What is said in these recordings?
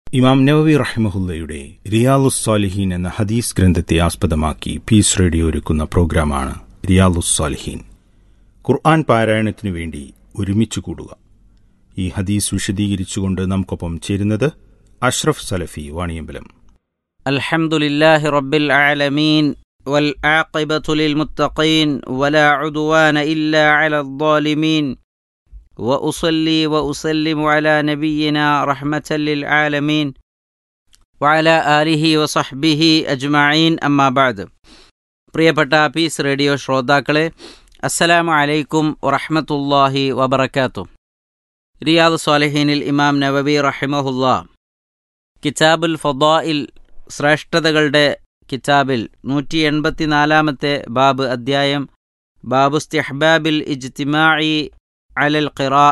ഇമാം നവവി റഹിമഹുല്ലയുടെ റിയാലുസ്സാലിഹീൻ എന്ന ഹദീസ് ഗ്രന്ഥത്തെ ആസ്പദമാക്കി പീസ് റേഡിയോ ഒരുക്കുന്ന പ്രോഗ്രാമാണ് റിയാലുസ്സാലിഹീൻ ഖുർആൻ പാരായണത്തിനു വേണ്ടി ഒരുമിച്ച് കൂടുക ഈ ഹദീസ് വിശദീകരിച്ചുകൊണ്ട് നമുക്കൊപ്പം ചേരുന്നത് അഷ്റഫ് സലഫി വാണിയമ്പലം الحمد لله رب العالمين والعاقبة للمتقين ولا عدوان إلا على الظالمين وأصلي وأسلم على نبينا رحمة للعالمين وعلى آله وصحبه أجمعين أما بعد പ്രിയപ്പെട്ട പീസ് റേഡിയോ ശ്രോതാക്കളെ അസ്സലാമു അലൈക്കും വറഹ്മത്തുള്ളാഹി വബറകാതുഹു റിയാദ് സ്വാലിഹീനിൽ ഇമാം നവവി റഹിമഹുല്ലാ കിതാബുൽ ഫദായിൽ ശ്രേഷ്ഠതകളുടെ കിതാബിൽ നൂറ്റി എൺപത്തിനാലാമത്തെ ബാബ് അദ്ധ്യായം ബാബു സ്തിഹ്ബാബിൽ ഇജ്തിമാഇ അലൽ ഖിറാ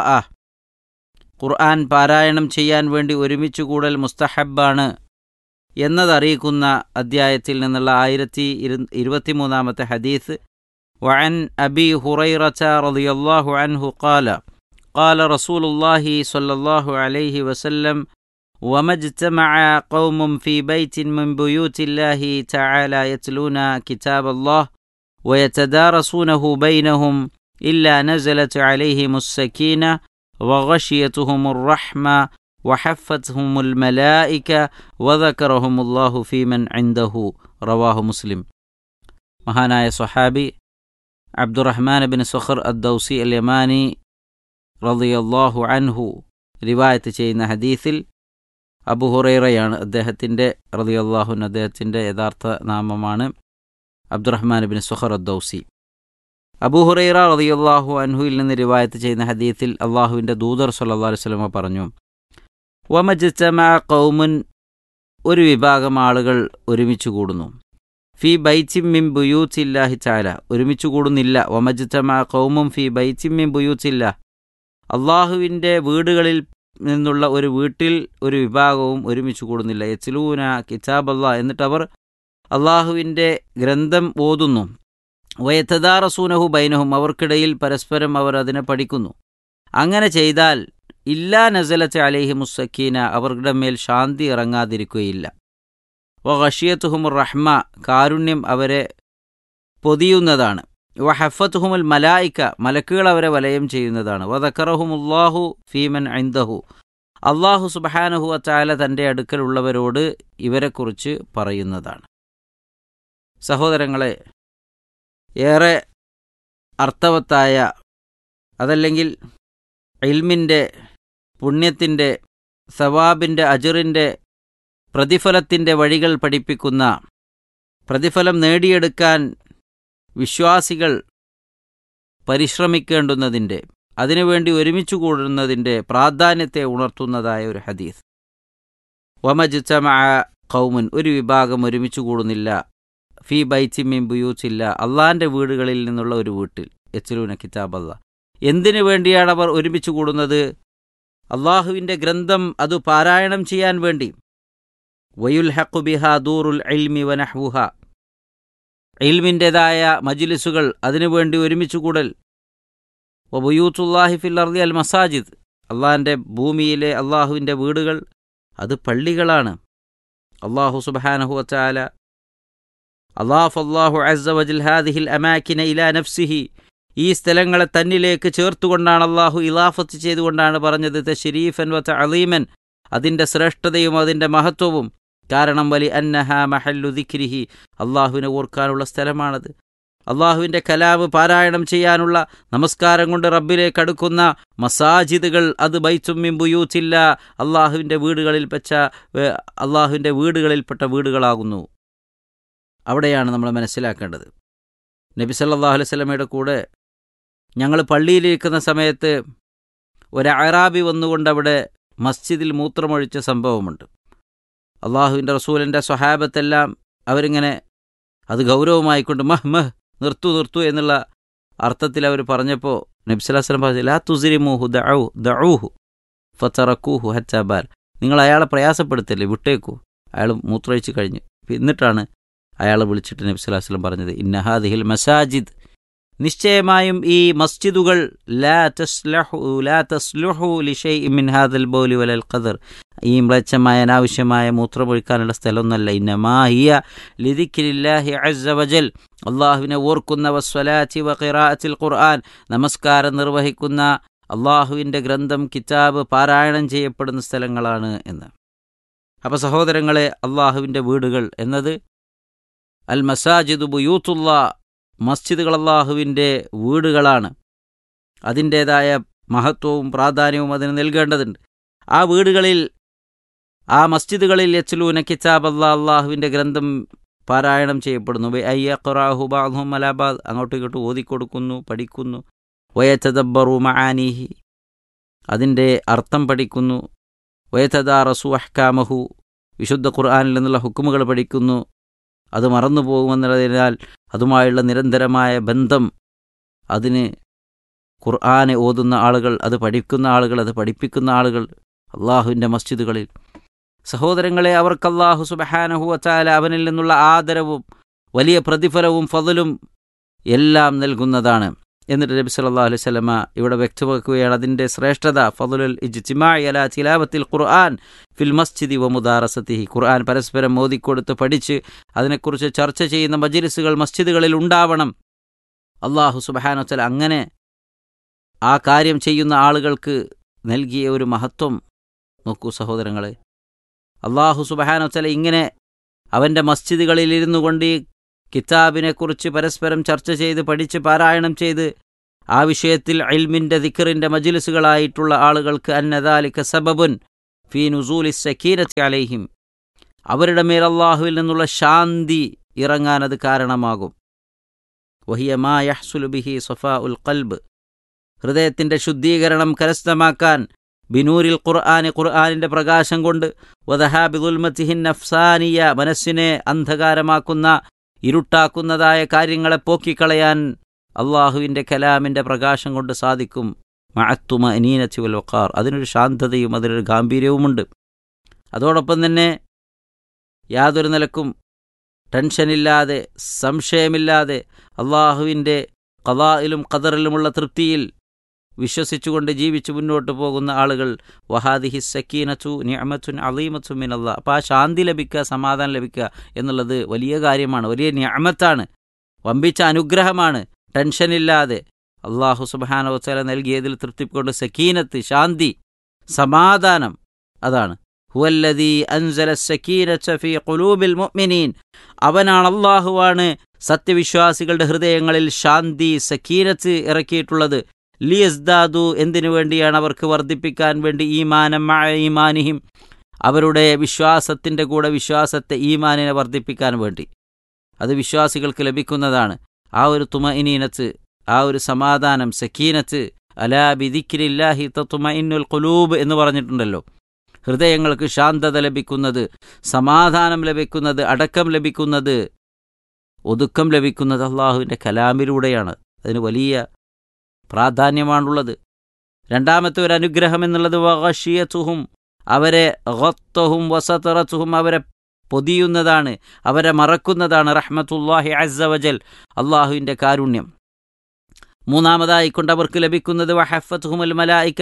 ഖുർആൻ പാരായണം ചെയ്യാൻ വേണ്ടി ഒരുമിച്ച് കൂടൽ മുസ്തഹബാണ് എന്നതറിയിക്കുന്ന അദ്ധ്യായത്തിൽ നിന്നുള്ള ആയിരത്തി ഇരുപത്തിമൂന്നാമത്തെ ഹദീസ് وعن أبي هريرة رضي الله عنه قال قال رسول الله صلى الله عليه وسلم وما اجتمع قوم في بيت من بيوت الله تعالى يتلون كتاب الله ويتدارسونه بينهم إلا نزلت عليهم السكينة وغشيتهم الرحمة وحفتهم الملائكة وذكرهم الله في من عنده رواه مسلم മഹാനായ സ്വഹാബി അബ്ദുറഹ്മാൻ ബിൻ സുഖർ അദ്ദൌസി അൽ യമാനി റളിയല്ലാഹു അൻഹു റിവായത്ത് ചെയ്യുന്ന ഹദീസിൽ അബുഹുറൈറയാണ് അദ്ദേഹത്തിൻ്റെ റളിയല്ലാഹുൻ അദ്ദേഹത്തിൻ്റെ യഥാർത്ഥ നാമമാണ് അബ്ദുറഹ്മാൻ ബിൻ സുഖർ അദ്ദൌസി അബൂഹുറൈറ റളിയല്ലാഹു അൻഹുയിൽ നിന്ന് റിവായത്ത് ചെയ്യുന്ന ഹദീസിൽ അള്ളാഹുവിൻ്റെ ദൂതർ സല്ലല്ലാഹു അലൈഹി വസല്ലമ പറഞ്ഞു വമജ്തമ ഖൗമുൻ ഒരു വിഭാഗം ആളുകൾ ഒരുമിച്ച് കൂടുന്നു ഫി ബൈച്ചിം മിൻ ബുയൂത്തില്ലാഹി ചാല ഒരുമിച്ച് കൂടുന്നില്ല വമജ്തമ ഖൗമും ഫി ബൈച്ചിം മിൻ ബുയൂത്തില്ല അള്ളാഹുവിൻ്റെ വീടുകളിൽ നിന്നുള്ള ഒരു വീട്ടിൽ ഒരു വിഭാഗവും ഒരുമിച്ച് കൂടുന്നില്ല യച്ലൂന കിതാബ് അല്ലാ എന്നിട്ട് അവർ അള്ളാഹുവിൻ്റെ ഗ്രന്ഥം ഓതുന്നു വയത്തദാറസൂനഹു ബൈനഹും അവർക്കിടയിൽ പരസ്പരം അവർ അതിനെ പഠിക്കുന്നു അങ്ങനെ ചെയ്താൽ ഇല്ലാ നസലത്ത് അലേഹി മുസക്കീന അവരുടെ മേൽ ശാന്തി ഇറങ്ങാതിരിക്കുകയില്ല വ ഖഷിയത്തുഹുമുർ റഹ്മ കാരുണ്യം അവരെ പൊതിയുന്നതാണ് വ ഹഫത്തുഹുമുൽ മലായിക്ക മലക്കുകൾ അവരെ വലയം ചെയ്യുന്നതാണ് വ ദക്കറഹുമുല്ലാഹു ഫീമൻ ഐന്ദഹു അള്ളാഹു സുബഹാനഹു അച്ചാല തൻ്റെ അടുക്കലുള്ളവരോട് ഇവരെക്കുറിച്ച് പറയുന്നതാണ് സഹോദരങ്ങളെ ഏറെ അർത്ഥവത്തായ അതല്ലെങ്കിൽ ഇൽമിൻ്റെ പുണ്യത്തിൻ്റെ സവാബിൻ്റെ അജറിൻ്റെ പ്രതിഫലത്തിൻ്റെ വഴികൾ പഠിപ്പിക്കുന്ന പ്രതിഫലം നേടിയെടുക്കാൻ വിശ്വാസികൾ പരിശ്രമിക്കേണ്ടുന്നതിൻ്റെ അതിനുവേണ്ടി ഒരുമിച്ച് കൂടുന്നതിൻ്റെ പ്രാധാന്യത്തെ ഉണർത്തുന്നതായ ഒരു ഹദീസ് വമജ്തമ കൗമുൻ ഒരു വിഭാഗം ഒരുമിച്ച് കൂടുന്നില്ല ഫി ബൈച്ചിമ്മിൻ ബുയൂച്ചില്ല അള്ളാന്റെ വീടുകളിൽ നിന്നുള്ള ഒരു വീട്ടിൽ എച്ചിലൂന കിതാബ് അല്ല എന്തിനു വേണ്ടിയാണ് അവർ ഒരുമിച്ച് കൂടുന്നത് അള്ളാഹുവിൻ്റെ ഗ്രന്ഥം അത് പാരായണം ചെയ്യാൻ വേണ്ടി വയുൽ ഹഖു ബിഹ ദൂറുൽ ഇൽമി വനഹ്വുഹ ഇൽമിൻ്റെതായ മജിലിസുകൾ അതിനുവേണ്ടി ഒരുമിച്ച് കൂടൽ വബുയൂത്തുല്ലാഹി ഫിൽ അർദി അൽ മസാജിദ് അള്ളാഹിൻ്റെ ഭൂമിയിലെ അള്ളാഹുവിൻ്റെ വീടുകൾ അത് പള്ളികളാണ് അള്ളാഹു സുബാനഹു വച്ചാല അള്ളാഹ് അള്ളാഹു അസ്സ വജൽ ഹാദിഹിൽ അമാക്കിന ഇലാ നഫ്സിഹി ഈ സ്ഥലങ്ങളെ തന്നിലേക്ക് ചേർത്തുകൊണ്ടാണ് അള്ളാഹു ഇലാഫത്ത് ചെയ്തുകൊണ്ടാണ് പറഞ്ഞത് തഷരീഫൻ വ അലീമൻ അതിൻ്റെ ശ്രേഷ്ഠതയും അതിൻ്റെ മഹത്വവും കാരണം വലി അന്നഹ മഹല്ലു ദിഖ്രിഹി അള്ളാഹുവിനെ ഓർക്കാനുള്ള സ്ഥലമാണത് അള്ളാഹുവിൻ്റെ കലാമ് പാരായണം ചെയ്യാനുള്ള നമസ്കാരം കൊണ്ട് റബ്ബിലേക്ക് അടുക്കുന്ന മസാജിദുകൾ അത് ബൈത്തുമ്മിൻ ബുയൂത്തില്ല അള്ളാഹുവിൻ്റെ വീടുകളിൽ വെച്ച അള്ളാഹുവിൻ്റെ വീടുകളിൽപ്പെട്ട വീടുകളാകുന്നു അവിടെയാണ് നമ്മൾ മനസ്സിലാക്കേണ്ടത് നബി സല്ലാഹു അലൈഹി സ്വലമയുടെ കൂടെ ഞങ്ങൾ പള്ളിയിലിരിക്കുന്ന സമയത്ത് ഒരു അറാബി വന്നുകൊണ്ട് അവിടെ മസ്ജിദിൽ മൂത്രമൊഴിച്ച സംഭവമുണ്ട് അള്ളാഹുവിൻ്റെ റസൂലിൻ്റെ സ്വഹാബത്തെല്ലാം അവരിങ്ങനെ അത് ഗൗരവമായിക്കൊണ്ട് മഹ് മഹ് നിർത്തു നിർത്തു എന്നുള്ള അർത്ഥത്തിൽ അവർ പറഞ്ഞപ്പോൾ നബ്സലാസ്ലം പറഞ്ഞു ലാ തുസിരിമൂഹു ദഊ ദഊഹു ഫത്തറക്കൂഹു ഹച്ചാബാൽ നിങ്ങൾ അയാളെ പ്രയാസപ്പെടുത്തല്ലേ വിട്ടേക്കൂ അയാൾ മൂത്രമൊഴിച്ച് കഴിഞ്ഞു എന്നിട്ടാണ് അയാളെ വിളിച്ചിട്ട് നബി സ്വലാഹു വസ്ലം പറഞ്ഞത് ഇന്നഹാദിഹിൽ മസാജിദ് നിശ്ചയമായും ഈ മസ്ജിദുകൾ ലാ തസ്ലഹു ലാ തസ്ലുഹു ലിഷൈ മിൻ ഹാദൽ ബൗലി വലൽ ഖദർ ഈ മ്ലേച്ഛമായ അനാവശ്യമായ മൂത്രമൊഴിക്കാനുള്ള സ്ഥലമൊന്നല്ല ഇന്നമാ ഹിയ ലിദിക്കിലില്ലാഹി അസ്സ വജൽ അള്ളാഹുവിനെ ഓർക്കുന്ന വസ്വലാത്തി വ ഖിറാഅത്തിൽ ഖുർആൻ നമസ്കാരം നിർവഹിക്കുന്ന അള്ളാഹുവിൻ്റെ ഗ്രന്ഥം കിതാബ് പാരായണം ചെയ്യപ്പെടുന്ന സ്ഥലങ്ങളാണ് എന്ന് അപ്പോൾ സഹോദരങ്ങളെ അള്ളാഹുവിൻ്റെ വീടുകൾ എന്നത് അൽ മസാജിദ് ബുയൂത്തുള്ള മസ്ജിദുകൾ അള്ളാഹുവിൻ്റെ വീടുകളാണ് അതിൻ്റേതായ മഹത്വവും പ്രാധാന്യവും അതിന് നൽകേണ്ടതുണ്ട് ആ വീടുകളിൽ ആ മസ്ജിദുകളിൽ യച്ലൂന കിതാബ് അള്ളാഹ് അള്ളാഹുവിൻ്റെ ഗ്രന്ഥം പാരായണം ചെയ്യപ്പെടുന്നു അയ്യ ഖുറാഹു ബാഹും അലാബാദ് അങ്ങോട്ടും ഇങ്ങോട്ടും ഓതിക്കൊടുക്കുന്നു പഠിക്കുന്നു വയത്തദബ്ബറു മആനീഹി അതിൻ്റെ അർത്ഥം പഠിക്കുന്നു വയത്തദാ റസു അഹ്കാമഹു വിശുദ്ധ ഖുർആാനിൽ നിന്നുള്ള ഹുക്കുമുകൾ പഠിക്കുന്നു അത് മറന്നു പോകുമെന്നുള്ളതിനാൽ അതുമായുള്ള നിരന്തരമായ ബന്ധം അതിന് ഖുർആനെ ഓതുന്ന ആളുകൾ അത് പഠിക്കുന്ന ആളുകൾ അത് പഠിപ്പിക്കുന്ന ആളുകൾ അള്ളാഹുവിൻ്റെ മസ്ജിദുകളിൽ സഹോദരങ്ങളെ അവർക്ക് അള്ളാഹു സുബഹാനഹുവച്ചാല അവനിൽ നിന്നുള്ള ആദരവും വലിയ പ്രതിഫലവും ഫതലും എല്ലാം നൽകുന്നതാണ് എന്നിട്ട് നബി സല്ലല്ലാഹു അലൈഹി വസല്ലമ ഇവിടെ വ്യക്തമാക്കുകയാണ് അതിൻ്റെ ശ്രേഷ്ഠത ഫതുലുൽ ഇജ്തിമാഇ അലാ തിലാവത്തിൽ ഖുർആൻ ഫിൽ മസ്ജിദി വ മുദാറസത്തിഹി ഖുർആൻ പരസ്പരം മോദിക്കൊടുത്ത് പഠിച്ച് അതിനെക്കുറിച്ച് ചർച്ച ചെയ്യുന്ന മജ്ലിസുകൾ മസ്ജിദുകളിൽ ഉണ്ടാവണം അള്ളാഹു സുബ്ഹാനഹു വതആല അങ്ങനെ ആ കാര്യം ചെയ്യുന്ന ആളുകൾക്ക് നൽകിയ ഒരു മഹത്വം നോക്കൂ സഹോദരങ്ങളെ അള്ളാഹു സുബ്ഹാനഹു വതആല ഇങ്ങനെ അവൻ്റെ മസ്ജിദുകളിൽ ഇരുന്നു കൊണ്ട് ഈ കിതാബിനെക്കുറിച്ച് പരസ്പരം ചർച്ച ചെയ്ത് പഠിച്ച് പാരായണം ചെയ്ത് ആ വിഷയത്തിൽ ഇൽമിൻ്റെ ദിക്കറിൻ്റെ മജിലിസുകളായിട്ടുള്ള ആളുകൾക്ക് അന്നദാലിക്ക സബബുൻ ഫീ നുസൂലി സക്കീനത്തി അലൈഹിം അവരുടെ മേൽ അള്ളാഹുവിൽ നിന്നുള്ള ശാന്തി ഇറങ്ങാൻ അത് കാരണമാകും വഹിയ മാ യഹ്സുലുബിഹി സഫാ ഉൽ കൽബ് ഹൃദയത്തിൻ്റെ ശുദ്ധീകരണം കരസ്ഥമാക്കാൻ ബിനൂരിൽ ഖുർആാന് ഖുർആാനിൻ്റെ പ്രകാശം കൊണ്ട് വദഹാബിദുൽമത്തിഹിൻ നഫ്സാനിയ മനസ്സിനെ അന്ധകാരമാക്കുന്ന ഇരുട്ടാക്കുന്നതായ കാര്യങ്ങളെ പോക്കിക്കളയാൻ അള്ളാഹുവിൻ്റെ കലാമിൻ്റെ പ്രകാശം കൊണ്ട് സാധിക്കും മഅത്തുമ അനീനത്തി വൽ വഖാർ അതിനൊരു ശാന്തതയും അതിനൊരു ഗാംഭീര്യവുമുണ്ട് അതോടൊപ്പം തന്നെ യാതൊരു നിലക്കും ടെൻഷനില്ലാതെ സംശയമില്ലാതെ അള്ളാഹുവിൻ്റെ കലായിലും ഖദറിലുമുള്ള തൃപ്തിയിൽ വിശ്വസിച്ചുകൊണ്ട് ജീവിച്ചു മുന്നോട്ട് പോകുന്ന ആളുകൾ വഹാദിഹി സക്കീനച്ചു നിയമത്തുൻ അലീമത്തു മിനല്ല അപ്പോൾ ആ ശാന്തി ലഭിക്കുക സമാധാനം ലഭിക്കുക എന്നുള്ളത് വലിയ കാര്യമാണ് വലിയ നിയമത്താണ് വമ്പിച്ച അനുഗ്രഹമാണ് ടെൻഷനില്ലാതെ അള്ളാഹു സുബാനവസല നൽകിയതിൽ തൃപ്തിക്കൊണ്ട് സക്കീനത്ത് ശാന്തി സമാധാനം അതാണ് ഹുവല്ലദീ അൻസല സക്കീനച്ച ഫീ ഖുലൂബിൽ മുഅ്മിനീൻ അവനാണ് അള്ളാഹുവാണ് സത്യവിശ്വാസികളുടെ ഹൃദയങ്ങളിൽ ശാന്തി സക്കീനത്ത് ഇറക്കിയിട്ടുള്ളത് ലിയസ്ദാദു എന്തിനു വേണ്ടിയാണ് അവർക്ക് വർദ്ധിപ്പിക്കാൻ വേണ്ടി ഈമാനം മഴ ഈമാനിഹിം അവരുടെ വിശ്വാസത്തിൻ്റെ കൂടെ വിശ്വാസത്തെ ഈമാനിനെ വർദ്ധിപ്പിക്കാൻ വേണ്ടി അത് വിശ്വാസികൾക്ക് ലഭിക്കുന്നതാണ് ആ ഒരു തുമ ഇനീനത്ത് ആ ഒരു സമാധാനം സക്കീനത്ത് അലാ ബിദിക്കിരില്ലാഹി തത്തുമ ഇന്നുൽ കുലൂബ് എന്ന് പറഞ്ഞിട്ടുണ്ടല്ലോ ഹൃദയങ്ങൾക്ക് ശാന്തത ലഭിക്കുന്നത് സമാധാനം ലഭിക്കുന്നത് അടക്കം ലഭിക്കുന്നത് ഒതുക്കം ലഭിക്കുന്നത് അള്ളാഹുവിൻ്റെ കലാമിലൂടെയാണ് അതിന് വലിയ പ്രാധാന്യമാണുള്ളത് രണ്ടാമത്തെ ഒരു അനുഗ്രഹം എന്നുള്ളത് വഷിയത്തുഹും അവരെ ഗത്തഹും വസത്തറത്തുഹും അവരെ പൊതിയുന്നതാണ് അവരെ മറക്കുന്നതാണ് റഹ്മത്തുല്ലാഹി അസവജൽ അള്ളാഹുവിൻ്റെ കാരുണ്യം മൂന്നാമതായി കൊണ്ട് അവർക്ക് ലഭിക്കുന്നത് വഹഫത്തുഹുമൽ മലായിക്ക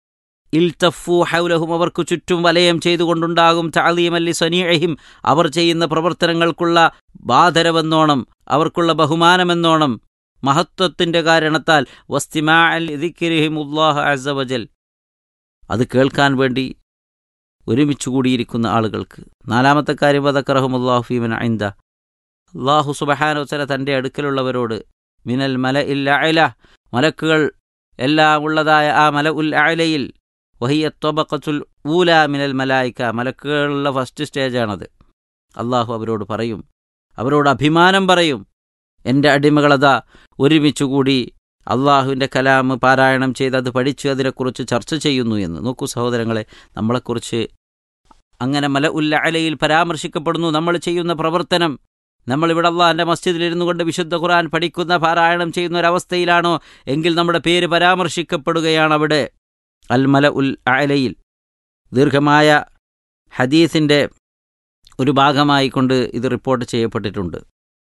ഇൽത്തഫു ഹൗലഹും അവർക്ക് ചുറ്റും വലയം ചെയ്തുകൊണ്ടുണ്ടാകും താലീമല്ലി സനീഅഹിം അവർ ചെയ്യുന്ന പ്രവർത്തനങ്ങൾക്കുള്ള ബാധരവെന്നോണം അവർക്കുള്ള ബഹുമാനമെന്നോണം മഹത്വത്തിൻ്റെ കാരണത്താൽ വസ്തിമാ അൽ ഇദിക്കിരിഹിമുല്ലാഹ് അസവജൽ അത് കേൾക്കാൻ വേണ്ടി ഒരുമിച്ച് കൂടിയിരിക്കുന്ന ആളുകൾക്ക് നാലാമത്തെ കാര്യം വദക്കറഹുമുല്ലാഹു ഫീമൻ ഐന്ദ അള്ളാഹു സുബഹാനോസല തൻ്റെ അടുക്കലുള്ളവരോട് മിനൽ മല ഇൽ അല മലക്കുകൾ എല്ലാം ഉള്ളതായ ആ മല ഉൽ അലയിൽ വഹിയ ത്വബക്കത്തുൽ ഊല മിനൽ മലായിക്ക മലക്കുകളുള്ള ഫസ്റ്റ് സ്റ്റേജാണത് അള്ളാഹു അവരോട് പറയും അവരോട് അഭിമാനം പറയും എൻ്റെ അടിമകളതാ ഒരുമിച്ചുകൂടി അള്ളാഹുവിൻ്റെ കലാം പാരായണം ചെയ്ത് അത് പഠിച്ച് അതിനെക്കുറിച്ച് ചർച്ച ചെയ്യുന്നു എന്ന് നോക്കൂ സഹോദരങ്ങളെ നമ്മളെക്കുറിച്ച് അങ്ങനെ മല ഉല്ല അലയിൽ പരാമർശിക്കപ്പെടുന്നു നമ്മൾ ചെയ്യുന്ന പ്രവർത്തനം നമ്മളിവിടെ അള്ളാഹിൻ്റെ മസ്ജിദിലിരുന്നു കൊണ്ട് വിശുദ്ധ ഖുർആൻ പഠിക്കുന്ന പാരായണം ചെയ്യുന്ന ഒരവസ്ഥയിലാണോ എങ്കിൽ നമ്മുടെ പേര് പരാമർശിക്കപ്പെടുകയാണ് അവിടെ അൽ മല ഉൽ അലയിൽ ദീർഘമായ ഹദീസിൻ്റെ ഒരു ഭാഗമായി കൊണ്ട് ഇത് റിപ്പോർട്ട് ചെയ്യപ്പെട്ടിട്ടുണ്ട്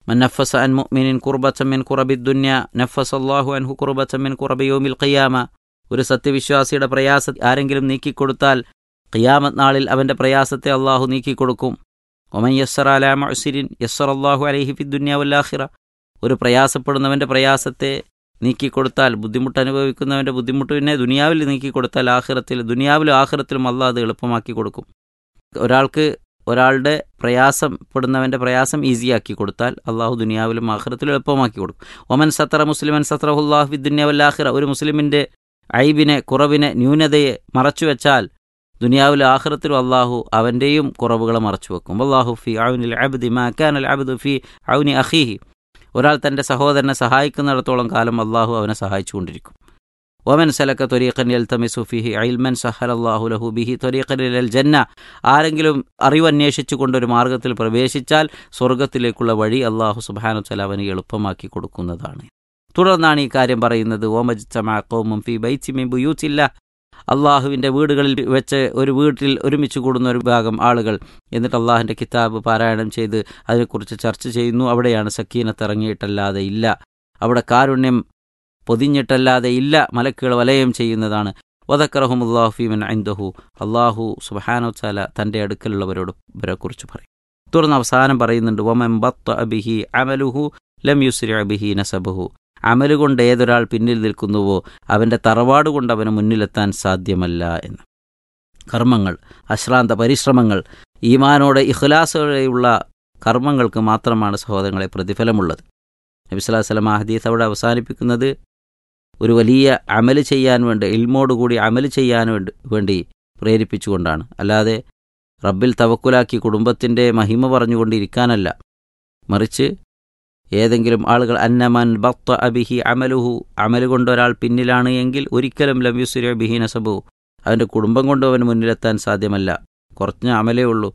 من نفس عن مؤمن كربة من كرب الدنيا نفس الله عنه كربة من كرب يوم القيامة ഒരു സത്യവിശ്വാസിയുടെ പ്രയാസം ആരെങ്കിലും നീക്കിക്കൊടുത്താൽ ഖിയാമത്ത് നാളിൽ അവന്റെ പ്രയാസത്തെ അള്ളാഹു നീക്കിക്കൊടുക്കും ഒമൻ യസ്സർ അലാ മഅ്സിരിൻ യസ്സർ അള്ളാഹു അലൈഹി ഫി ദുന്യാവല്ലാഹിറ ഒരു പ്രയാസപ്പെടുന്നവന്റെ പ്രയാസത്തെ നീക്കിക്കൊടുത്താൽ ബുദ്ധിമുട്ട് അനുഭവിക്കുന്നവന്റെ ബുദ്ധിമുട്ട് പിന്നെ ദുനിയാവിൽ നീക്കിക്കൊടുത്താൽ ആഖിറത്തിൽ ദുനിയാവിലും ആഖിറത്തിലും അള്ളാഹ് അത് എളുപ്പമാക്കി കൊടുക്കും ഒരാൾക്ക് ഒരാളുടെ പ്രയാസപ്പെടുന്നവൻ്റെ പ്രയാസം ഈസിയാക്കി കൊടുത്താൽ അള്ളാഹു ദുനിയാവിലും ആഖിറത്തിലും എളുപ്പമാക്കി കൊടുക്കും ഒമൻ സത്ര മുസ്ലിമൻ സത്രഹുല്ലാഹ് വി ദുന്യാവല്ലാഹിറ ഒരു മുസ്ലിമിൻ്റെ ഐബിനെ കുറവിനെ ന്യൂനതയെ മറച്ചു വെച്ചാൽ ദുനിയാവിലെ ആഖിറത്തിലും അള്ളാഹു അവൻ്റെയും കുറവുകളെ മറച്ചു വെക്കും അള്ളാഹു ഫി ഔനിൽ അബ്ദി മാക്കാൻ അൽ അബ്ദു ഫി ഔനി അഖീഹി ഒരാൾ തൻ്റെ സഹോദരനെ സഹായിക്കുന്നിടത്തോളം കാലം അള്ളാഹു അവനെ സഹായിച്ചുകൊണ്ടിരിക്കും ഒമൻ സലക്ക ത്വരീഖൻ യൽതമിസു ഫിഹി ഐൽമൻ സഹലല്ലാഹു ലഹു ബിഹി ത്വരീഖൻ ഇലൽ ജന്ന ആരെങ്കിലും അറിവന്വേഷിച്ചു കൊണ്ടൊരു മാർഗത്തിൽ പ്രവേശിച്ചാൽ സ്വർഗത്തിലേക്കുള്ള വഴി അള്ളാഹു സുബാനു തല അവന് എളുപ്പമാക്കി കൊടുക്കുന്നതാണ് തുടർന്നാണ് ഈ കാര്യം പറയുന്നത് ഓമജിത്തമാക്കോമും ഫി ബൈച്ചിമി ബുയൂച്ചില്ല അള്ളാഹുവിൻ്റെ വീടുകളിൽ വെച്ച് ഒരു വീട്ടിൽ ഒരുമിച്ച് കൂടുന്ന ഒരു ഭാഗം ആളുകൾ എന്നിട്ട് അള്ളാഹിൻ്റെ കിതാബ് പാരായണം ചെയ്ത് അതിനെക്കുറിച്ച് ചർച്ച ചെയ്യുന്നു അവിടെയാണ് സക്കീനത്ത് ഇറങ്ങിയിട്ടല്ലാതെ ഇല്ല അവിടെ കാരുണ്യം പൊതിഞ്ഞിട്ടല്ലാതെ ഇല്ല മലക്കുകൾ വലയം ചെയ്യുന്നതാണ് വദക്കറഹും അള്ളാഹു ഫീമൻ ഐന്ദഹു അള്ളാഹു സുബഹാനോ ചാല തൻ്റെ അടുക്കലുള്ളവരോട് ഇവരെക്കുറിച്ച് പറയും തുടർന്ന് അവസാനം പറയുന്നുണ്ട് വമൻ ബത്ത് അബിഹി അമലുഹു ലം യുസ്രി അബിഹി നസബഹു അമല് കൊണ്ട് ഏതൊരാൾ പിന്നിൽ നിൽക്കുന്നുവോ അവൻ്റെ തറവാട് കൊണ്ട് അവന് മുന്നിലെത്താൻ സാധ്യമല്ല എന്ന് കർമ്മങ്ങൾ അശ്രാന്ത പരിശ്രമങ്ങൾ ഈമാനോടെ ഇഖ്ലാസോടെയുള്ള കർമ്മങ്ങൾക്ക് മാത്രമാണ് സഹോദരങ്ങളെ പ്രതിഫലമുള്ളത് നബിസ്ലാ സ്വലം ഹദീസ് അവിടെ അവസാനിപ്പിക്കുന്നത് ഒരു വലിയ അമല് ചെയ്യാൻ വേണ്ടി ഇൽമോടുകൂടി അമല് ചെയ്യാൻ വേണ്ടി വേണ്ടി പ്രേരിപ്പിച്ചുകൊണ്ടാണ് അല്ലാതെ റബ്ബിൽ തവക്കുലാക്കി കുടുംബത്തിൻ്റെ മഹിമ പറഞ്ഞുകൊണ്ടിരിക്കാനല്ല മറിച്ച് ഏതെങ്കിലും ആളുകൾ അന്നമൻ ബത്ത അബിഹി അമലുഹു അമല് കൊണ്ട് ഒരാൾ പിന്നിലാണ് എങ്കിൽ ഒരിക്കലും ലംയുസുര ബിഹി നസബു അവൻ്റെ കുടുംബം കൊണ്ട് അവന് മുന്നിലെത്താൻ സാധ്യമല്ല കുറഞ്ഞ അമലേ ഉള്ളൂ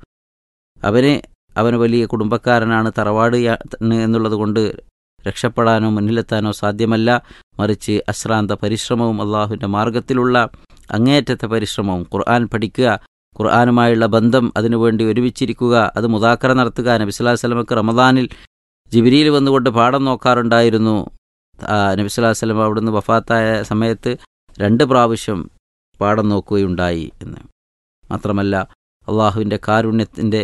അവന് അവന് വലിയ കുടുംബക്കാരനാണ് തറവാട് എന്നുള്ളത് കൊണ്ട് രക്ഷപ്പെടാനോ മുന്നിലെത്താനോ സാധ്യമല്ല മറിച്ച് അശ്രാന്ത പരിശ്രമവും അള്ളാഹുവിൻ്റെ മാർഗത്തിലുള്ള അങ്ങേയറ്റത്തെ പരിശ്രമവും ഖുർആൻ പഠിക്കുക ഖുർആാനുമായുള്ള ബന്ധം അതിനുവേണ്ടി ഒരുമിച്ചിരിക്കുക അത് മുതാക്കറ നടത്തുക നബിസ്ലാ സ്വലമക്ക് റമദാനിൽ ജിബിരിയിൽ വന്നുകൊണ്ട് പാഠം നോക്കാറുണ്ടായിരുന്നു നബിസ്ലാ സ്വലം അവിടുന്ന് വഫാത്തായ സമയത്ത് രണ്ട് പ്രാവശ്യം പാഠം നോക്കുകയുണ്ടായി എന്ന് മാത്രമല്ല അള്ളാഹുവിൻ്റെ കാരുണ്യത്തിൻ്റെ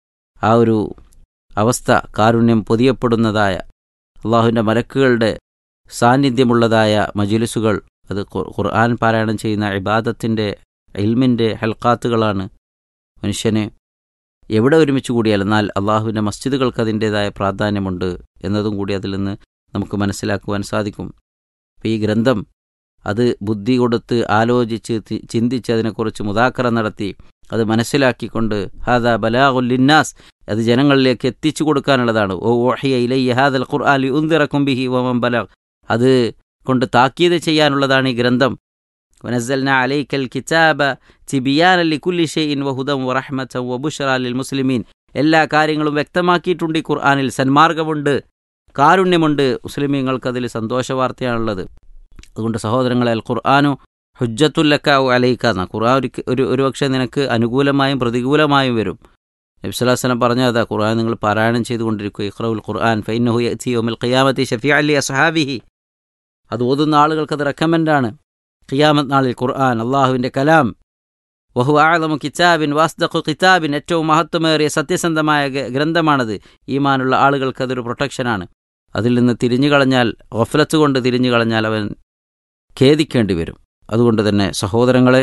ആ ഒരു അവസ്ഥ കാരുണ്യം പൊതിയപ്പെടുന്നതായ അള്ളാഹുവിൻ്റെ മലക്കുകളുടെ സാന്നിധ്യമുള്ളതായ മജിലിസുകൾ അത് ഖുർആൻ പാരായണം ചെയ്യുന്ന ഇബാദത്തിൻ്റെ ഇൽമിൻ്റെ ഹൽക്കാത്തുകളാണ് മനുഷ്യനെ എവിടെ ഒരുമിച്ച് കൂടിയാൽ എന്നാൽ അള്ളാഹുവിൻ്റെ മസ്ജിദുകൾക്ക് അതിൻ്റേതായ പ്രാധാന്യമുണ്ട് എന്നതും കൂടി അതിൽ നിന്ന് നമുക്ക് മനസ്സിലാക്കുവാൻ സാധിക്കും അപ്പോൾ ഈ ഗ്രന്ഥം അത് ബുദ്ധി കൊടുത്ത് ആലോചിച്ച് ചിന്തിച്ച് അതിനെക്കുറിച്ച് മുതാക്കറ നടത്തി അത് മനസ്സിലാക്കിക്കൊണ്ട് ഹാദ ബലാഹുല്ലിന്നാസ് അത് ജനങ്ങളിലേക്ക് എത്തിച്ചു കൊടുക്കാനുള്ളതാണ് ഓ ഓഹിയ ഇലയ്യ ഹാദൽ ഖുർആാലി ഉന്തിറക്കും ബിഹി ഓമം ബലാഗ് അത് കൊണ്ട് താക്കീത് ചെയ്യാനുള്ളതാണ് ഈ ഗ്രന്ഥം ونزلنا عليك الكتاب تبيانا لكل شيء وهدى ورحمة وبشرى للمسلمين എല്ലാ കാര്യങ്ങളും വ്യക്തമാക്കിയിട്ടുണ്ട് ഈ ഖുർആാനിൽ സന്മാർഗമുണ്ട് കാരുണ്യമുണ്ട് മുസ്ലിമീങ്ങൾക്ക് അതിൽ സന്തോഷവാർത്തയാണുള്ളത് അതുകൊണ്ട് സഹോദരങ്ങളെ അൽ ഖുർആാനു ഹുജ്ജത്തുല്ലക്ക അലൈക്ക എന്ന ഖുർആൻ ഒരു ഒരു പക്ഷേ നിനക്ക് അനുകൂലമായും പ്രതികൂലമായും വരും നബ്സുല്ലാസ്ലം പറഞ്ഞ അതാ ഖുർആൻ നിങ്ങൾ പാരായണം ചെയ്തുകൊണ്ടിരിക്കുക ഇഖ്റവുൽ ഖുർആൻ ഫൈനഹു യത്തിയോമിൽ ഖിയാമത്തി ഷഫി അലി അസ്ഹാബിഹി അത് ഓതുന്ന ആളുകൾക്ക് അത് റെക്കമെൻഡാണ് ഖിയാമത്ത് നാളിൽ ഖുർആൻ അള്ളാഹുവിൻ്റെ കലാം വഹു ആലമു കിതാബിൻ വാസ്ദഖു കിതാബിൻ ഏറ്റവും മഹത്വമേറിയ സത്യസന്ധമായ ഗ്രന്ഥമാണത് ഈമാനുള്ള ആളുകൾക്ക് അതൊരു പ്രൊട്ടക്ഷനാണ് അതിൽ നിന്ന് തിരിഞ്ഞു കളഞ്ഞാൽ ഗഫലത്ത് കൊണ്ട് തിരിഞ്ഞു കളഞ്ഞാൽ അവൻ ഖേദിക്കേണ്ടി വരും അതുകൊണ്ട് തന്നെ സഹോദരങ്ങളെ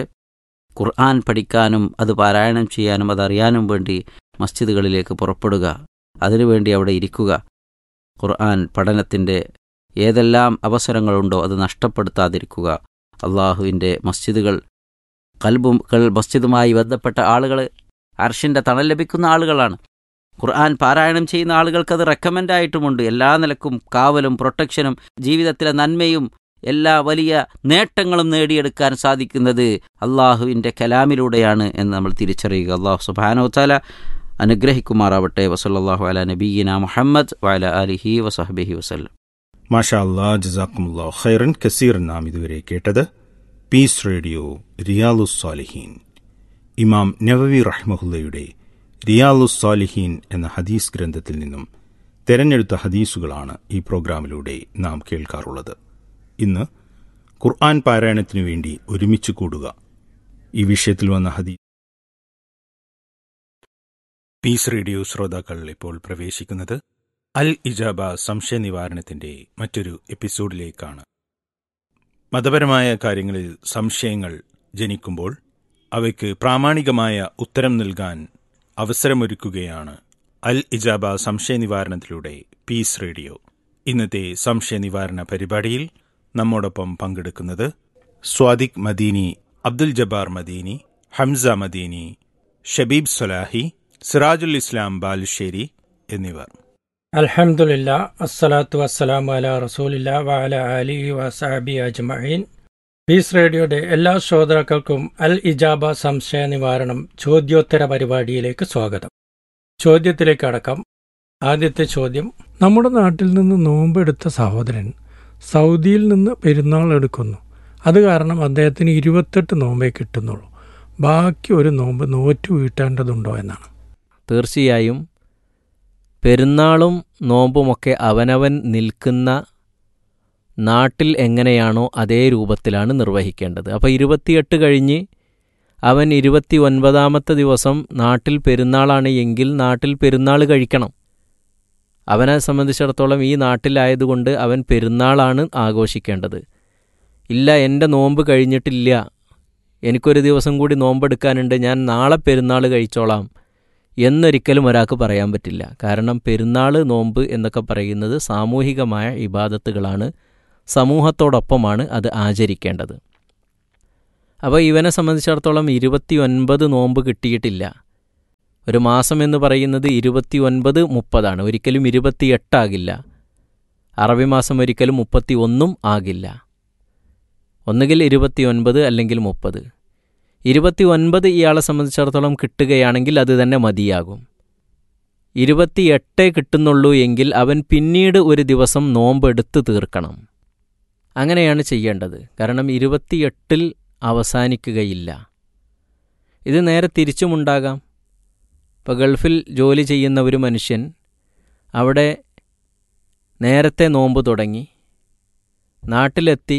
ഖുർആൻ പഠിക്കാനും അത് പാരായണം ചെയ്യാനും അതറിയാനും വേണ്ടി മസ്ജിദുകളിലേക്ക് പുറപ്പെടുക അതിനുവേണ്ടി അവിടെ ഇരിക്കുക ഖുർആൻ പഠനത്തിൻ്റെ ഏതെല്ലാം അവസരങ്ങളുണ്ടോ അത് നഷ്ടപ്പെടുത്താതിരിക്കുക അള്ളാഹുവിൻ്റെ മസ്ജിദുകൾ കൽബും കൽ മസ്ജിദുമായി ബന്ധപ്പെട്ട ആളുകൾ അർഷിൻ്റെ തണൽ ലഭിക്കുന്ന ആളുകളാണ് ഖുർആൻ പാരായണം ചെയ്യുന്ന ആളുകൾക്ക് അത് റെക്കമെൻഡായിട്ടുമുണ്ട് എല്ലാ നിലക്കും കാവലും പ്രൊട്ടക്ഷനും ജീവിതത്തിലെ നന്മയും എല്ലാ വലിയ നേട്ടങ്ങളും നേടിയെടുക്കാൻ സാധിക്കുന്നത് അള്ളാഹുവിൻ്റെ കലാമിലൂടെയാണ് എന്ന് നമ്മൾ തിരിച്ചറിയുക അള്ളാഹു സുബാനോ താല അനുഗ്രഹിക്കുമാറാവട്ടെ വസല്ലാഹു അല നബീന മുഹമ്മദ് വഅല അലിഹി വസഹബിഹി വസല്ലം മാഷാ അല്ലാ ജസാക്കുമുല്ലാ ഖൈറൻ കസീർ നാം ഇതുവരെ കേട്ടത് പീസ് റേഡിയോ റിയാലുസ് സാലിഹീൻ ഇമാം നവവി റഹ്മഹുല്ലയുടെ റിയാലുസ് സാലിഹീൻ എന്ന ഹദീസ് ഗ്രന്ഥത്തിൽ നിന്നും തെരഞ്ഞെടുത്ത ഹദീസുകളാണ് ഈ പ്രോഗ്രാമിലൂടെ നാം കേൾക്കാറുള്ളത് ഇന്ന് ഖുർആൻ പാരായണത്തിനു വേണ്ടി ഒരുമിച്ച് കൂടുക ഈ വിഷയത്തിൽ വന്ന ഹദീ പീസ് റേഡിയോ ശ്രോതാക്കൾ ഇപ്പോൾ പ്രവേശിക്കുന്നത് അൽ ഇജാബ സംശയ നിവാരണത്തിന്റെ മറ്റൊരു എപ്പിസോഡിലേക്കാണ് മതപരമായ കാര്യങ്ങളിൽ സംശയങ്ങൾ ജനിക്കുമ്പോൾ അവയ്ക്ക് പ്രാമാണികമായ ഉത്തരം നൽകാൻ അവസരമൊരുക്കുകയാണ് അൽ ഇജാബ സംശയ നിവാരണത്തിലൂടെ പീസ് റേഡിയോ ഇന്നത്തെ സംശയ നിവാരണ പരിപാടിയിൽ നമ്മോടൊപ്പം പങ്കെടുക്കുന്നത് സ്വാദിഖ് മദീനി അബ്ദുൽ ജബ്ബാർ മദീനി ഹംസ മദീനി ഷബീബ് സൊലാഹി സിറാജുൽ ഇസ്ലാം ബാലുശ്ശേരി എന്നിവർ അൽഹംദുലില്ല അസ്സലാത്തു വസ്സലാമു അല റസൂലില്ല വഅല അലിഹി വസഹബി അജ്മഈൻ പീസ് റേഡിയോയുടെ എല്ലാ ശ്രോതാക്കൾക്കും അൽ ഇജാബ സംശയ നിവാരണം ചോദ്യോത്തര പരിപാടിയിലേക്ക് സ്വാഗതം ചോദ്യത്തിലേക്ക് അടക്കം ആദ്യത്തെ ചോദ്യം നമ്മുടെ നാട്ടിൽ നിന്ന് നോമ്പെടുത്ത സഹോദരൻ സൗദിയിൽ നിന്ന് പെരുന്നാൾ എടുക്കുന്നു അത് കാരണം അദ്ദേഹത്തിന് ഇരുപത്തെട്ട് നോമ്പേ കിട്ടുന്നുള്ളൂ ബാക്കി ഒരു നോമ്പ് നോറ്റു വീട്ടേണ്ടതുണ്ടോ എന്നാണ് തീർച്ചയായും പെരുന്നാളും നോമ്പുമൊക്കെ അവനവൻ നിൽക്കുന്ന നാട്ടിൽ എങ്ങനെയാണോ അതേ രൂപത്തിലാണ് നിർവഹിക്കേണ്ടത് അപ്പോൾ ഇരുപത്തിയെട്ട് കഴിഞ്ഞ് അവൻ ഇരുപത്തി ഒൻപതാമത്തെ ദിവസം നാട്ടിൽ പെരുന്നാളാണ് എങ്കിൽ നാട്ടിൽ പെരുന്നാൾ കഴിക്കണം അവനെ സംബന്ധിച്ചിടത്തോളം ഈ നാട്ടിലായതുകൊണ്ട് അവൻ പെരുന്നാളാണ് ആഘോഷിക്കേണ്ടത് ഇല്ല എൻ്റെ നോമ്പ് കഴിഞ്ഞിട്ടില്ല എനിക്കൊരു ദിവസം കൂടി നോമ്പെടുക്കാനുണ്ട് ഞാൻ നാളെ പെരുന്നാൾ കഴിച്ചോളാം എന്നൊരിക്കലും ഒരാൾക്ക് പറയാൻ പറ്റില്ല കാരണം പെരുന്നാൾ നോമ്പ് എന്നൊക്കെ പറയുന്നത് സാമൂഹികമായ ഇബാദത്തുകളാണ് സമൂഹത്തോടൊപ്പമാണ് അത് ആചരിക്കേണ്ടത് അപ്പോൾ ഇവനെ സംബന്ധിച്ചിടത്തോളം ഇരുപത്തി ഒൻപത് നോമ്പ് കിട്ടിയിട്ടില്ല ഒരു മാസം എന്ന് പറയുന്നത് ഇരുപത്തി ഒൻപത് മുപ്പതാണ് ഒരിക്കലും ഇരുപത്തിയെട്ടാകില്ല അറബി മാസം ഒരിക്കലും മുപ്പത്തി ഒന്നും ആകില്ല ഒന്നുകിൽ ഇരുപത്തി ഒൻപത് അല്ലെങ്കിൽ മുപ്പത് ഇരുപത്തി ഒൻപത് ഇയാളെ സംബന്ധിച്ചിടത്തോളം കിട്ടുകയാണെങ്കിൽ അത് തന്നെ മതിയാകും ഇരുപത്തിയെട്ടേ കിട്ടുന്നുള്ളൂ എങ്കിൽ അവൻ പിന്നീട് ഒരു ദിവസം നോമ്പെടുത്ത് തീർക്കണം അങ്ങനെയാണ് ചെയ്യേണ്ടത് കാരണം ഇരുപത്തിയെട്ടിൽ അവസാനിക്കുകയില്ല ഇത് നേരെ തിരിച്ചുമുണ്ടാകാം ഇപ്പോൾ ഗൾഫിൽ ജോലി ചെയ്യുന്ന ഒരു മനുഷ്യൻ അവിടെ നേരത്തെ നോമ്പ് തുടങ്ങി നാട്ടിലെത്തി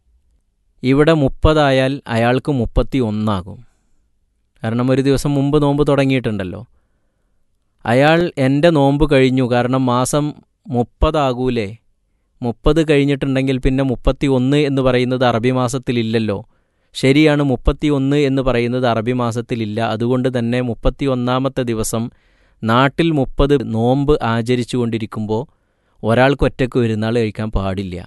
ഇവിടെ മുപ്പതായാൽ അയാൾക്ക് മുപ്പത്തി ഒന്നാകും കാരണം ഒരു ദിവസം മുമ്പ് നോമ്പ് തുടങ്ങിയിട്ടുണ്ടല്ലോ അയാൾ എൻ്റെ നോമ്പ് കഴിഞ്ഞു കാരണം മാസം മുപ്പതാകൂലേ മുപ്പത് കഴിഞ്ഞിട്ടുണ്ടെങ്കിൽ പിന്നെ മുപ്പത്തി ഒന്ന് എന്ന് പറയുന്നത് അറബി മാസത്തിലില്ലല്ലോ ശരിയാണ് മുപ്പത്തി ഒന്ന് എന്ന് പറയുന്നത് അറബി മാസത്തിലില്ല അതുകൊണ്ട് തന്നെ മുപ്പത്തി ഒന്നാമത്തെ ദിവസം നാട്ടിൽ മുപ്പത് നോമ്പ് ആചരിച്ചു കൊണ്ടിരിക്കുമ്പോൾ ഒരാൾക്ക് ഒറ്റയ്ക്ക് പെരുന്നാൾ കഴിക്കാൻ പാടില്ല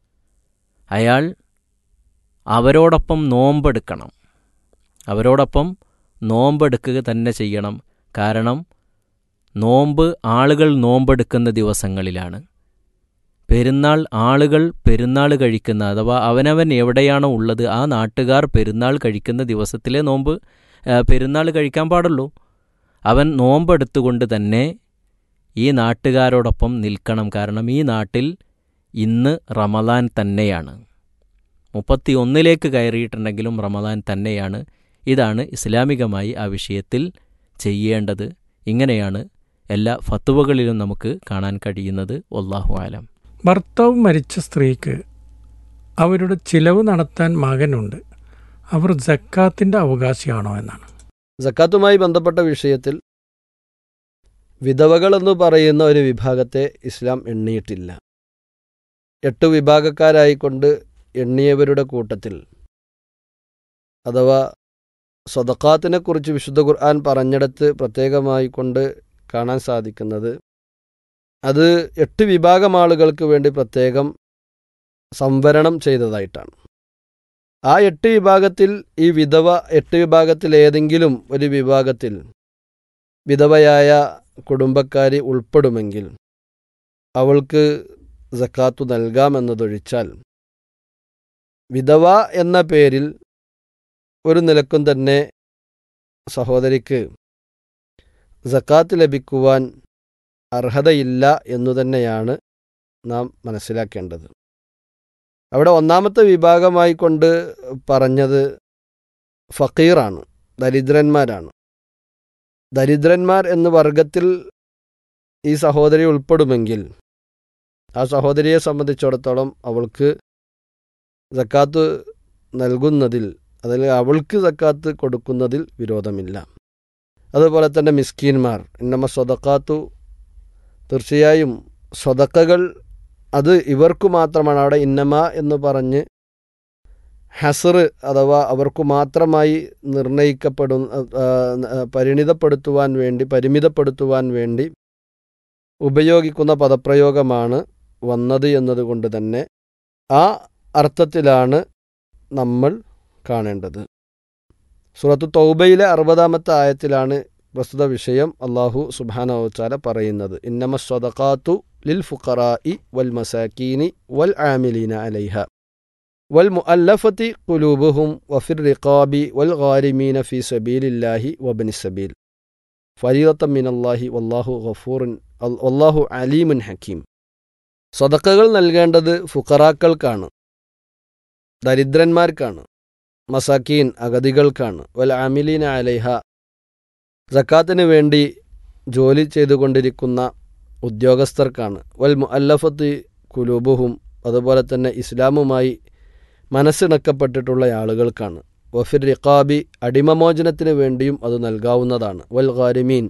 അയാൾ അവരോടൊപ്പം നോമ്പെടുക്കണം അവരോടൊപ്പം നോമ്പെടുക്കുക തന്നെ ചെയ്യണം കാരണം നോമ്പ് ആളുകൾ നോമ്പെടുക്കുന്ന ദിവസങ്ങളിലാണ് പെരുന്നാൾ ആളുകൾ പെരുന്നാൾ കഴിക്കുന്ന അഥവാ അവനവൻ എവിടെയാണോ ഉള്ളത് ആ നാട്ടുകാർ പെരുന്നാൾ കഴിക്കുന്ന ദിവസത്തിലെ നോമ്പ് പെരുന്നാൾ കഴിക്കാൻ പാടുള്ളൂ അവൻ നോമ്പെടുത്തുകൊണ്ട് തന്നെ ഈ നാട്ടുകാരോടൊപ്പം നിൽക്കണം കാരണം ഈ നാട്ടിൽ ഇന്ന് റമദാൻ തന്നെയാണ് മുപ്പത്തി ഒന്നിലേക്ക് കയറിയിട്ടുണ്ടെങ്കിലും റമദാൻ തന്നെയാണ് ഇതാണ് ഇസ്ലാമികമായി ആ വിഷയത്തിൽ ചെയ്യേണ്ടത് ഇങ്ങനെയാണ് എല്ലാ ഫത്തുവകളിലും നമുക്ക് കാണാൻ കഴിയുന്നത് ഒല്ലാഹു ആലം ഭർത്താവ് മരിച്ച സ്ത്രീക്ക് അവരുടെ ചിലവ് നടത്താൻ മകനുണ്ട് അവർ ജക്കാത്തിന്റെ അവകാശിയാണോ എന്നാണ് ജക്കാത്തുമായി ബന്ധപ്പെട്ട വിഷയത്തിൽ വിധവകൾ എന്ന് പറയുന്ന ഒരു വിഭാഗത്തെ ഇസ്ലാം എണ്ണിയിട്ടില്ല എട്ട് വിഭാഗക്കാരായിക്കൊണ്ട് എണ്ണിയവരുടെ കൂട്ടത്തിൽ അഥവാ സ്വതക്കാത്തിനെക്കുറിച്ച് വിശുദ്ധ ഖുർആൻ പറഞ്ഞിടത്ത് പ്രത്യേകമായി കൊണ്ട് കാണാൻ സാധിക്കുന്നത് അത് എട്ട് വിഭാഗം ആളുകൾക്ക് വേണ്ടി പ്രത്യേകം സംവരണം ചെയ്തതായിട്ടാണ് ആ എട്ട് വിഭാഗത്തിൽ ഈ വിധവ എട്ട് വിഭാഗത്തിൽ ഏതെങ്കിലും ഒരു വിഭാഗത്തിൽ വിധവയായ കുടുംബക്കാരി ഉൾപ്പെടുമെങ്കിൽ അവൾക്ക് സക്കാത്തു നൽകാമെന്നതൊഴിച്ചാൽ വിധവ എന്ന പേരിൽ ഒരു നിലക്കും തന്നെ സഹോദരിക്ക് സക്കാത്ത് ലഭിക്കുവാൻ അർഹതയില്ല എന്നു തന്നെയാണ് നാം മനസ്സിലാക്കേണ്ടത് അവിടെ ഒന്നാമത്തെ വിഭാഗമായി കൊണ്ട് പറഞ്ഞത് ഫക്കീറാണ് ദരിദ്രന്മാരാണ് ദരിദ്രന്മാർ എന്ന വർഗത്തിൽ ഈ സഹോദരി ഉൾപ്പെടുമെങ്കിൽ ആ സഹോദരിയെ സംബന്ധിച്ചിടത്തോളം അവൾക്ക് സക്കാത്ത് നൽകുന്നതിൽ അതിൽ അവൾക്ക് സക്കാത്ത് കൊടുക്കുന്നതിൽ വിരോധമില്ല അതുപോലെ തന്നെ മിസ്കീന്മാർ ഇന്നമ സ്വതക്കാത്തു തീർച്ചയായും സ്വതക്കകൾ അത് ഇവർക്കു മാത്രമാണ് അവിടെ ഇന്നമ എന്ന് പറഞ്ഞ് ഹസർ അഥവാ അവർക്കു മാത്രമായി നിർണയിക്കപ്പെടുന്ന ആ, ആ, പരിണിതപ്പെടുത്തുവാൻ വേണ്ടി പരിമിതപ്പെടുത്തുവാൻ വേണ്ടി ഉപയോഗിക്കുന്ന പദപ്രയോഗമാണ് വന്നത് എന്നതുകൊണ്ട് തന്നെ ആ അർത്ഥത്തിലാണ് നമ്മൾ കാണേണ്ടത് സുറത്തു തൗബയിലെ അറുപതാമത്തെ ആയത്തിലാണ് പ്രസ്തുത വിഷയം അള്ളാഹു സുബാനവച്ചാല പറയുന്നത് ഇന്നമ സ്വതക്കാത്തു ലിൽ ഫുഖറായി വൽ മസാക്കീനി വൽ ആമിലീന അലൈഹ വൽ മുഅല്ലഫത്തി കുലൂബുഹും വഫിർ റിഖാബി വൽ ഗാരിമീന ഫി സബീലില്ലാഹി വബനി സബീൽ ഫരീദത്തം മിനല്ലാഹി വല്ലാഹു ഗഫൂറിൻ വല്ലാഹു അലീമുൻ ഹക്കീം സ്വതക്കകൾ നൽകേണ്ടത് ഫുഖറാക്കൾക്കാണ് ദരിദ്രന്മാർക്കാണ് മസാക്കീൻ അഗതികൾക്കാണ് വൽ ആമിലീന അലൈഹ സക്കാത്തിന് വേണ്ടി ജോലി ചെയ്തുകൊണ്ടിരിക്കുന്ന ഉദ്യോഗസ്ഥർക്കാണ് വൽ മുഅല്ലഫത്ത് കുലൂബുഹും അതുപോലെ തന്നെ ഇസ്ലാമുമായി മനസ്സിണക്കപ്പെട്ടിട്ടുള്ള ആളുകൾക്കാണ് വഫിർ റിഖാബി അടിമമോചനത്തിന് വേണ്ടിയും അത് നൽകാവുന്നതാണ് വൽ ഖാരിമീൻ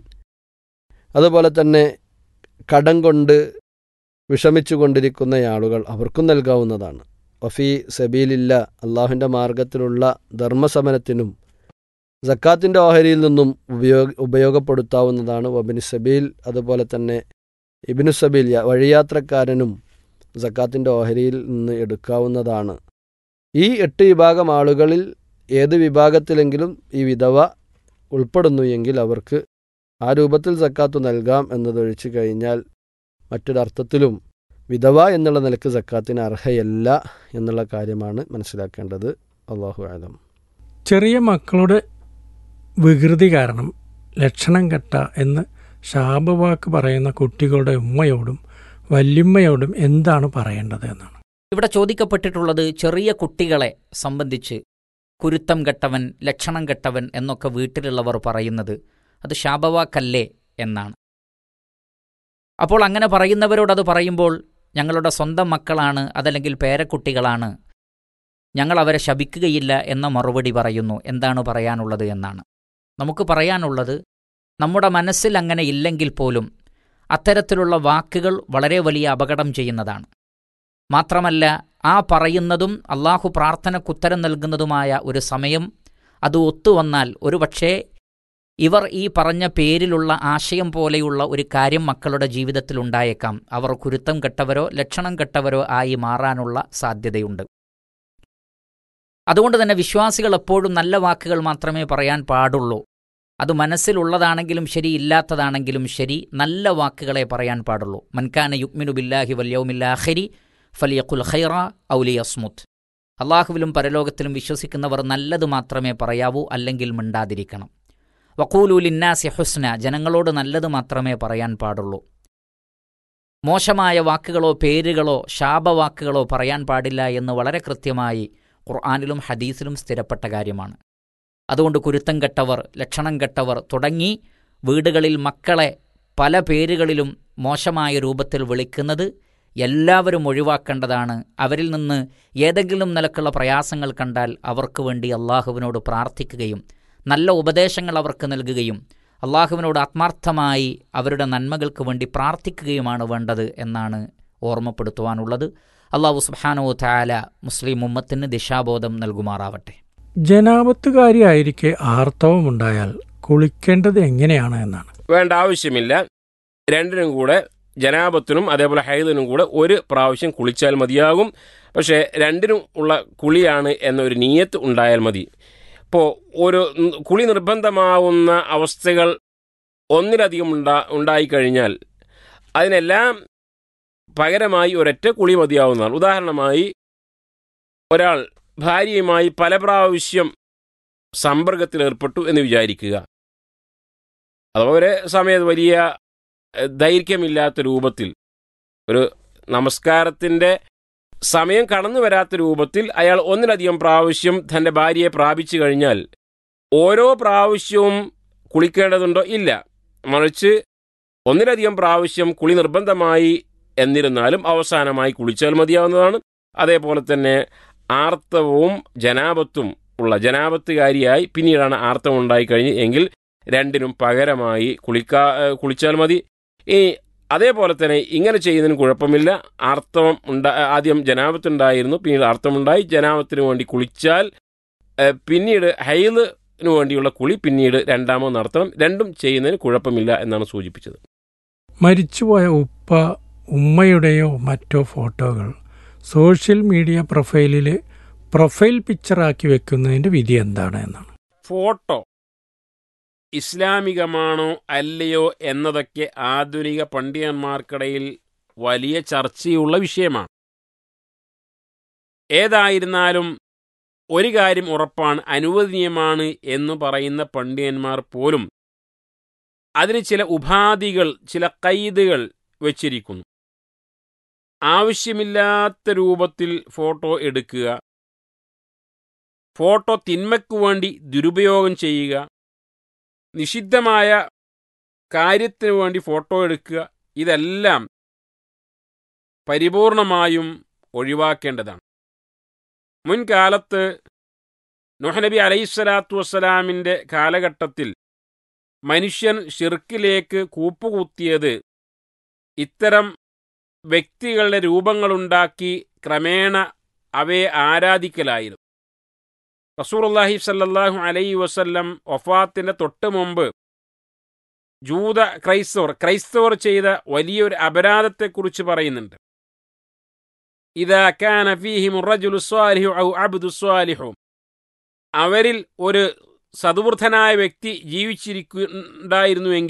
അതുപോലെ തന്നെ കടം കൊണ്ട് വിഷമിച്ചു കൊണ്ടിരിക്കുന്ന ആളുകൾ അവർക്കും നൽകാവുന്നതാണ് വഫി സബീലില്ല അള്ളാഹുവിൻ്റെ മാർഗത്തിലുള്ള ധർമ്മസമരത്തിനും സക്കാത്തിൻ്റെ ഓഹരിയിൽ നിന്നും ഉപയോഗ ഉപയോഗപ്പെടുത്താവുന്നതാണ് വബിന് സബീൽ അതുപോലെ തന്നെ ഇബിനു സബീൽ യ- വഴിയാത്രക്കാരനും സക്കാത്തിൻ്റെ ഓഹരിയിൽ നിന്ന് എടുക്കാവുന്നതാണ് ഈ എട്ട് വിഭാഗം ആളുകളിൽ ഏത് വിഭാഗത്തിലെങ്കിലും ഈ വിധവ ഉൾപ്പെടുന്നു എങ്കിൽ അവർക്ക് ആ രൂപത്തിൽ സക്കാത്ത് നൽകാം എന്നതൊഴിച്ചു കഴിഞ്ഞാൽ മറ്റൊരർത്ഥത്തിലും വിധവ എന്നുള്ള നിലക്ക് സക്കാത്തിന് അർഹയല്ല എന്നുള്ള കാര്യമാണ് മനസ്സിലാക്കേണ്ടത് അള്ളാഹു ആലം ചെറിയ മക്കളുടെ വികൃതി കാരണം ലക്ഷണം കെട്ട എന്ന് ശാപവാക്ക് പറയുന്ന കുട്ടികളുടെ ഉമ്മയോടും വല്യമ്മയോടും എന്താണ് പറയേണ്ടത് എന്നാണ് ഇവിടെ ചോദിക്കപ്പെട്ടിട്ടുള്ളത് ചെറിയ കുട്ടികളെ സംബന്ധിച്ച് കുരുത്തം കെട്ടവൻ ലക്ഷണം കെട്ടവൻ എന്നൊക്കെ വീട്ടിലുള്ളവർ പറയുന്നത് അത് ശാപവാക്കല്ലേ എന്നാണ് അപ്പോൾ അങ്ങനെ പറയുന്നവരോട് അത് പറയുമ്പോൾ ഞങ്ങളുടെ സ്വന്തം മക്കളാണ് അതല്ലെങ്കിൽ പേരക്കുട്ടികളാണ് ഞങ്ങൾ അവരെ ശപിക്കുകയില്ല എന്ന മറുപടി പറയുന്നു എന്താണ് പറയാനുള്ളത് എന്നാണ് നമുക്ക് പറയാനുള്ളത് നമ്മുടെ മനസ്സിൽ അങ്ങനെ ഇല്ലെങ്കിൽ പോലും അത്തരത്തിലുള്ള വാക്കുകൾ വളരെ വലിയ അപകടം ചെയ്യുന്നതാണ് മാത്രമല്ല ആ പറയുന്നതും അള്ളാഹു പ്രാർത്ഥനക്കുത്തരം നൽകുന്നതുമായ ഒരു സമയം അത് ഒത്തുവന്നാൽ ഒരുപക്ഷേ ഇവർ ഈ പറഞ്ഞ പേരിലുള്ള ആശയം പോലെയുള്ള ഒരു കാര്യം മക്കളുടെ ജീവിതത്തിൽ ഉണ്ടായേക്കാം അവർ കുരുത്തം കെട്ടവരോ ലക്ഷണം കെട്ടവരോ ആയി മാറാനുള്ള സാധ്യതയുണ്ട് അതുകൊണ്ട് തന്നെ വിശ്വാസികൾ എപ്പോഴും നല്ല വാക്കുകൾ മാത്രമേ പറയാൻ പാടുള്ളൂ അത് മനസ്സിലുള്ളതാണെങ്കിലും ശരി ഇല്ലാത്തതാണെങ്കിലും ശരി നല്ല വാക്കുകളെ പറയാൻ പാടുള്ളൂ മൻകാന യുക്മിനു ബില്ലാഹി വല്യവുമില്ലാഹരി ഫലിയഖുൽ ഖൈറ ഔലിയസ്മുത്ത് അള്ളാഹുവിലും പരലോകത്തിലും വിശ്വസിക്കുന്നവർ നല്ലത് മാത്രമേ പറയാവൂ അല്ലെങ്കിൽ മിണ്ടാതിരിക്കണം വക്കൂലൂലിന്നാസി ഹുസ്ന ജനങ്ങളോട് നല്ലത് മാത്രമേ പറയാൻ പാടുള്ളൂ മോശമായ വാക്കുകളോ പേരുകളോ ശാപവാക്കുകളോ പറയാൻ പാടില്ല എന്ന് വളരെ കൃത്യമായി ഖുർആാനിലും ഹദീസിലും സ്ഥിരപ്പെട്ട കാര്യമാണ് അതുകൊണ്ട് കുരുത്തം കെട്ടവർ ലക്ഷണം കെട്ടവർ തുടങ്ങി വീടുകളിൽ മക്കളെ പല പേരുകളിലും മോശമായ രൂപത്തിൽ വിളിക്കുന്നത് എല്ലാവരും ഒഴിവാക്കേണ്ടതാണ് അവരിൽ നിന്ന് ഏതെങ്കിലും നിലക്കുള്ള പ്രയാസങ്ങൾ കണ്ടാൽ അവർക്ക് വേണ്ടി അള്ളാഹുവിനോട് പ്രാർത്ഥിക്കുകയും നല്ല ഉപദേശങ്ങൾ അവർക്ക് നൽകുകയും അള്ളാഹുവിനോട് ആത്മാർത്ഥമായി അവരുടെ നന്മകൾക്ക് വേണ്ടി പ്രാർത്ഥിക്കുകയുമാണ് വേണ്ടത് എന്നാണ് ഓർമ്മപ്പെടുത്തുവാനുള്ളത് അള്ളാഹു സുബാനോ താല മുസ്ലിം ഉമ്മത്തിന് ദിശാബോധം നൽകുമാറാവട്ടെ ജനാപത്തുകാരിയായിരിക്കെ ആർത്തവമുണ്ടായാൽ കുളിക്കേണ്ടത് എങ്ങനെയാണ് എന്നാണ് വേണ്ട ആവശ്യമില്ല രണ്ടിനും കൂടെ ജനാപത്തിനും അതേപോലെ ഹൈദിനും കൂടെ ഒരു പ്രാവശ്യം കുളിച്ചാൽ മതിയാകും പക്ഷേ രണ്ടിനും ഉള്ള കുളിയാണ് എന്നൊരു നീയത്ത് ഉണ്ടായാൽ മതി ഇപ്പോൾ ഒരു ന- കുളി നിർബന്ധമാവുന്ന അവസ്ഥകൾ ഒന്നിലധികം ഉണ്ടാ ഉണ്ടായിക്കഴിഞ്ഞാൽ അതിനെല്ലാം പകരമായി ഒരൊറ്റ കുളി മതിയാവുന്നതാണ് ഉദാഹരണമായി ഒരാൾ ഭാര്യയുമായി പല പ്രാവശ്യം സമ്പർക്കത്തിലേർപ്പെട്ടു എന്ന് വിചാരിക്കുക അഥവാ ഒരു സമയത്ത് വലിയ എഹ്, ദൈർഘ്യമില്ലാത്ത രൂപത്തിൽ ഒരു നമസ്കാരത്തിൻ്റെ സമയം കടന്നു വരാത്ത രൂപത്തിൽ അയാൾ ഒന്നിലധികം പ്രാവശ്യം തൻ്റെ ഭാര്യയെ പ്രാപിച്ചു കഴിഞ്ഞാൽ ഓരോ പ്രാവശ്യവും കുളിക്കേണ്ടതുണ്ടോ ഇല്ല മറിച്ച് ഒന്നിലധികം പ്രാവശ്യം കുളി നിർബന്ധമായി എന്നിരുന്നാലും അവസാനമായി കുളിച്ചാൽ മതിയാവുന്നതാണ് അതേപോലെ തന്നെ ആർത്തവവും ജനാപത്തും ഉള്ള ജനാപത്തുകാരിയായി പിന്നീടാണ് ആർത്തവം ഉണ്ടായിക്കഴിഞ്ഞ് എങ്കിൽ രണ്ടിനും പകരമായി കുളിക്കാ ഏഹ് കുളിച്ചാൽ മതി ഈ അതേപോലെ തന്നെ ഇങ്ങനെ ചെയ്യുന്നതിന് കുഴപ്പമില്ല ആർത്തവം ഉണ്ടാ ആദ്യം ജനാപത്തുണ്ടായിരുന്നു പിന്നീട് ആർത്തവമുണ്ടായി ജനാപത്തിന് വേണ്ടി കുളിച്ചാൽ ഏഹ് പിന്നീട് ഹൈലിന് വേണ്ടിയുള്ള കുളി പിന്നീട് രണ്ടാമത് നടത്തണം രണ്ടും ചെയ്യുന്നതിന് കുഴപ്പമില്ല എന്നാണ് സൂചിപ്പിച്ചത് മരിച്ചുപോയ ഉപ്പ ഉമ്മയുടെയോ മറ്റോ ഫോട്ടോകൾ സോഷ്യൽ മീഡിയ പ്രൊഫൈലിൽ പ്രൊഫൈൽ പിക്ചറാക്കി വെക്കുന്നതിൻ്റെ വിധി എന്താണ് എന്നാണ് ഫോട്ടോ ഇസ്ലാമികമാണോ അല്ലയോ എന്നതൊക്കെ ആധുനിക പണ്ഡിതന്മാർക്കിടയിൽ വലിയ ചർച്ചയുള്ള വിഷയമാണ് ഏതായിരുന്നാലും ഒരു കാര്യം ഉറപ്പാണ് അനുവദനീയമാണ് എന്ന് പറയുന്ന പണ്ഡിതന്മാർ പോലും അതിന് ചില ഉപാധികൾ ചില കൈതുകൾ വച്ചിരിക്കുന്നു ആവശ്യമില്ലാത്ത രൂപത്തിൽ ഫോട്ടോ എടുക്കുക ഫോട്ടോ തിന്മയ്ക്കു വേണ്ടി ദുരുപയോഗം ചെയ്യുക നിഷിദ്ധമായ കാര്യത്തിനു വേണ്ടി ഫോട്ടോ എടുക്കുക ഇതെല്ലാം പരിപൂർണമായും ഒഴിവാക്കേണ്ടതാണ് മുൻകാലത്ത് നബി അലൈഹിസ്സലാത്തു വസ്സലാമിൻ്റെ കാലഘട്ടത്തിൽ മനുഷ്യൻ ഷിർക്കിലേക്ക് കൂപ്പുകുത്തിയത് ഇത്തരം വ്യക്തികളുടെ രൂപങ്ങളുണ്ടാക്കി ക്രമേണ അവയെ ആരാധിക്കലായിരുന്നു റസൂറുല്ലാഹി സല്ലല്ലാഹു അലൈഹി വസല്ലം വഫാത്തിന്റെ തൊട്ട് മുമ്പ് ജൂത ക്രൈസ്തവർ ക്രൈസ്തവർ ചെയ്ത വലിയൊരു അപരാധത്തെക്കുറിച്ച് പറയുന്നുണ്ട് ഇതാ കാന ഫീഹിം റജുലു സ്വാലിഹു ഔ അബ്ദു സ്വാലിഹു അവരിൽ ഒരു സതുവൃദ്ധനായ വ്യക്തി ജീവിച്ചിരിക്കുന്നുണ്ടായിരുന്നുവെങ്കിൽ